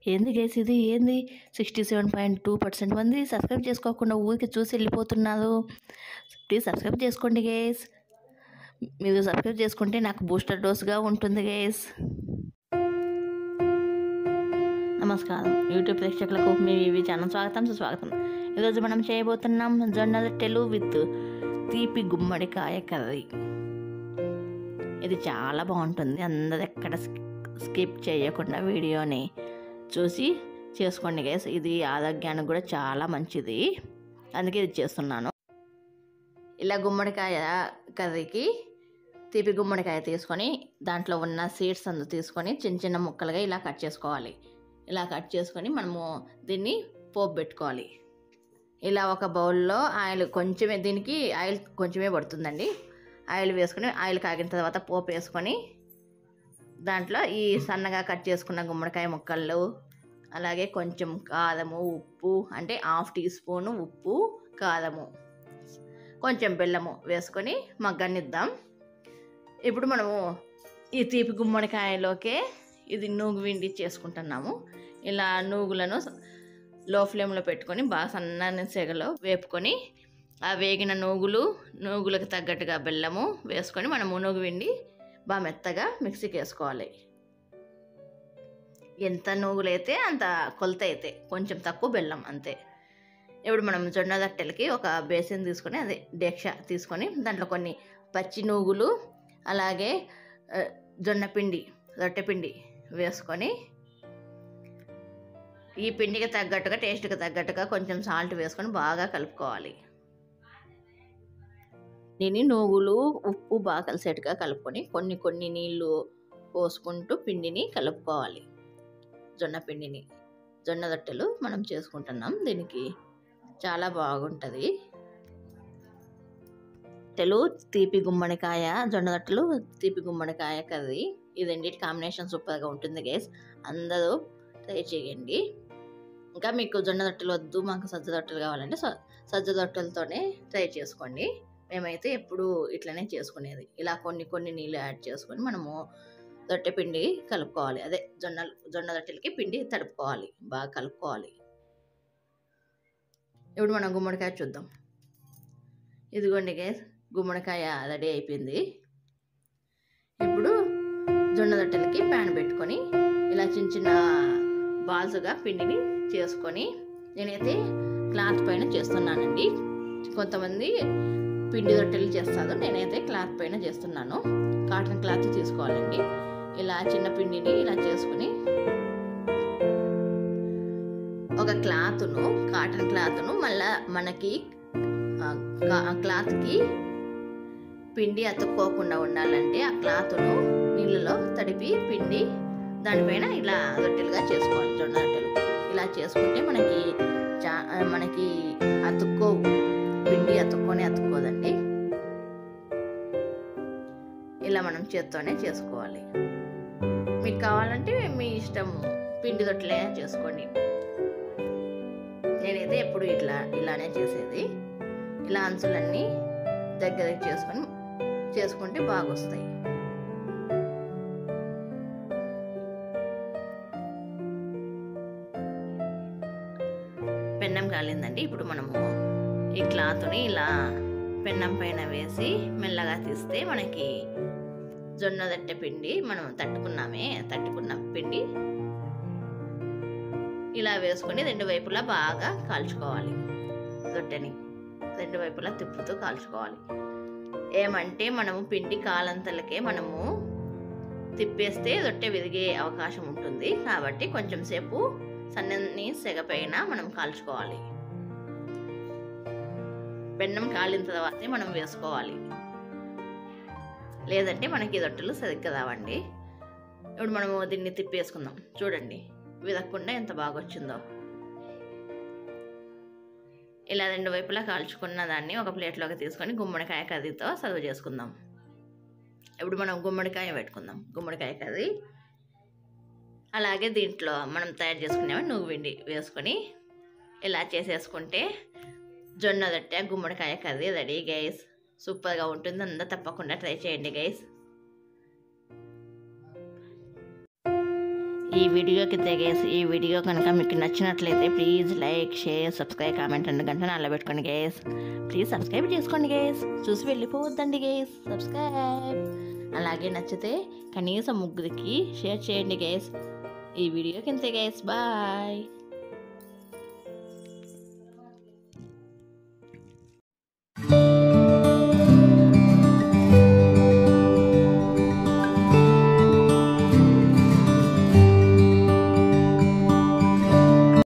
ఏంది గేస్ ఇది ఏంది sixty seven point two percent మంది సబ్స్క్రైబ్ చేసుకోకుండా ఊరికి చూసి వెళ్ళిపోతున్నారు ప్లీజ్ సబ్స్క్రైబ్ చేసుకోండి గేస్ మీరు సబ్స్క్రైబ్ చేసుకుంటే నాకు బూస్టర్ డోస్గా ఉంటుంది గేస్ నమస్కారం యూట్యూబ్ ప్రేక్షకులకు మీ ఇవి ఛానల్ స్వాగతం సుస్వాగతం ఈరోజు మనం చేయబోతున్నాం జొన్న రొట్టెలు విత్ తీపి గుమ్మడికాయ కర్రీ ఇది చాలా బాగుంటుంది అందరు ఎక్కడ స్కిప్ చేయకుండా వీడియోని చూసి చేసుకోండి గైస్ ఇది ఆరోగ్యానికి కూడా చాలా మంచిది అందుకే ఇది చేస్తున్నాను ఇలా గుమ్మడికాయ కర్రీకి తీపి గుమ్మడికాయ తీసుకొని దాంట్లో ఉన్న సీడ్స్ అందు తీసుకొని చిన్న చిన్న ముక్కలుగా ఇలా కట్ చేసుకోవాలి ఇలా కట్ చేసుకొని మనము దీన్ని పోపు పెట్టుకోవాలి ఇలా ఒక బౌల్లో ఆయిల్ కొంచెమే దీనికి ఆయిల్ కొంచెమే పడుతుందండి ఆయిల్ వేసుకొని ఆయిల్ కాగిన తర్వాత పోపు వేసుకొని దాంట్లో ఈ సన్నగా కట్ చేసుకున్న గుమ్మడికాయ ముక్కలు అలాగే కొంచెం కారము ఉప్పు అంటే హాఫ్ టీ స్పూను ఉప్పు కారము కొంచెం బెల్లము వేసుకొని మగ్గనిద్దాం ఇప్పుడు మనము ఈ తీపి గుమ్మడికాయలోకే ఇది నూగు విండి చేసుకుంటున్నాము ఇలా నూగులను లో ఫ్లేమ్లో పెట్టుకొని బాగా సన్నని సెగలో వేపుకొని ఆ వేగిన నూగులు నూగులకు తగ్గట్టుగా బెల్లము వేసుకొని మనము నూగు విండి బాగా మెత్తగా మిక్సీకి వేసుకోవాలి ఎంత నూగులైతే అంత కొలత అయితే కొంచెం తక్కువ బెల్లం అంతే ఇప్పుడు మనం జొన్న దట్టెలకి ఒక బేసిన్ తీసుకొని అదే డేక్ష తీసుకొని దాంట్లో కొన్ని పచ్చి నూగులు అలాగే ఆ, జొన్న పిండి రొట్టె పిండి వేసుకొని ఈ పిండికి తగ్గట్టుగా టేస్ట్కి తగ్గట్టుగా కొంచెం సాల్ట్ వేసుకొని బాగా కలుపుకోవాలి దీన్ని నూగులు ఉప్పు బాగా కలిసేట్టుగా కలుపుకొని కొన్ని కొన్ని నీళ్ళు పోసుకుంటూ పిండిని కలుపుకోవాలి జొన్న పిండిని జొన్న రొట్టెలు మనం చేసుకుంటున్నాం దీనికి చాలా బాగుంటుంది రొట్టెలు తీపి గుమ్మడికాయ జొన్న రొట్టెలు తీపి గుమ్మడికాయ కర్రీ ఇది రెండింటి కాంబినేషన్ సూపర్గా ఉంటుంది గేస్ అందరూ ట్రై చేయండి ఇంకా మీకు జొన్న రొట్టెలు వద్దు మాకు సజ్జ రొట్టెలు కావాలంటే స- సజ్జ రొట్టెలతోనే ట్రై చేసుకోండి మేమైతే ఎప్పుడు ఇట్లనే చేసుకునేది ఇలా కొన్ని కొన్ని నీళ్ళు యాడ్ చేసుకొని మనము రొట్టె పిండి కలుపుకోవాలి అదే జొన్న జొన్న రొట్టెలకి పిండి తడుపుకోవాలి బాగా కలుపుకోవాలి ఇప్పుడు మనం గుమ్మడికాయ చూద్దాం ఇదిగోండి గేస్ గుమ్మడికాయ రెడీ అయిపోయింది ఇప్పుడు జొన్న రొట్టెలకి ప్యాన్ పెట్టుకొని ఇలా చిన్న చిన్న బాల్స్గా పిండిని చేసుకొని నేనైతే క్లాత్ పైన చేస్తున్నానండి కొంతమంది పిండి రొట్టెలు చేస్తారు నేనైతే క్లాత్ పైన చేస్తున్నాను కాటన్ క్లాత్ తీసుకోవాలండి ఇలా చిన్న పిండిని ఇలా చేసుకుని ఒక క్లాత్ను కాటన్ క్లాత్ను మళ్ళా మనకి ఆ, కా- ఆ క్లాత్కి పిండి అతుక్కోకుండా ఉండాలంటే ఆ క్లాత్ను నీళ్ళలో తడిపి పిండి దానిపైన ఇలా రొట్టెలుగా చేసుకోవాలి జొన్న రొట్టెలు ఇలా చేసుకుంటే మనకి చా ఆ, మనకి అతుక్కోవు పిండి అతుక్కొని అతుక్కోదండి ఇలా మనం చేత్తోనే చేసుకోవాలి మీకు కావాలంటే మీ ఇష్టం పిండి రొట్టెలైనా చేసుకోండి నేనైతే ఎప్పుడు ఇట్లా ఇలానే చేసేది ఇలా అంచులన్నీ దగ్గరికి చేసుకొని చేసుకుంటే బాగా వస్తాయి పెన్నం కాలిందండి ఇప్పుడు మనము ఈ క్లాత్ని ఇలా పెన్నం పైన వేసి మెల్లగా తీస్తే మనకి జొన్న దట్టె పిండి మనం తట్టుకున్నామే తట్టుకున్న పిండి ఇలా వేసుకొని రెండు వైపులా బాగా కాల్చుకోవాలి రొట్టెని రెండు వైపులా తిప్పుతూ కాల్చుకోవాలి ఏమంటే మనము పిండి కాలంతలకే మనము తిప్పేస్తే రొట్టె విరిగే అవకాశం ఉంటుంది కాబట్టి కొంచెం సేపు సన్నని సెగ పైన మనం కాల్చుకోవాలి బెన్నం కాలిన తర్వాతే మనం వేసుకోవాలి లేదంటే మనకి రొట్టెలు సరిగ్గా రావండి ఇప్పుడు మనము దీన్ని తిప్పేసుకుందాం చూడండి విరగకుండా ఎంత బాగా వచ్చిందో ఇలా రెండు వైపులా కాల్చుకున్న దాన్ని ఒక ప్లేట్లోకి తీసుకొని గుమ్మడికాయ కర్రీతో సర్వ్ చేసుకుందాం ఇప్పుడు మనం గుమ్మడికాయ పెట్టుకుందాం గుమ్మడికాయ కర్రీ అలాగే దీంట్లో మనం తయారు చేసుకునేవి నువ్వు పిండి వేసుకొని ఇలా చేసేసుకుంటే జొన్న రొట్టె గుమ్మడికాయ కర్రీ రెడీ గైస్ సూపర్గా ఉంటుంది అందరూ తప్పకుండా ట్రై చేయండి గైస్ ఈ వీడియోకి తెగేసి ఈ వీడియో కనుక మీకు నచ్చినట్లయితే please like share subscribe comment రెండు గంటలు అలా పెట్టుకోండి గేస్ ప్లీజ్ సబ్స్క్రైబ్ చేసుకోండి గేస్ చూసి వెళ్ళిపోవద్దండి గేస్ సబ్స్క్రైబ్ అలాగే నచ్చితే కనీసం ముగ్గురికి షేర్ చేయండి గేస్ ఈ వీడియోకి ఇంతే గేస్ బాయ్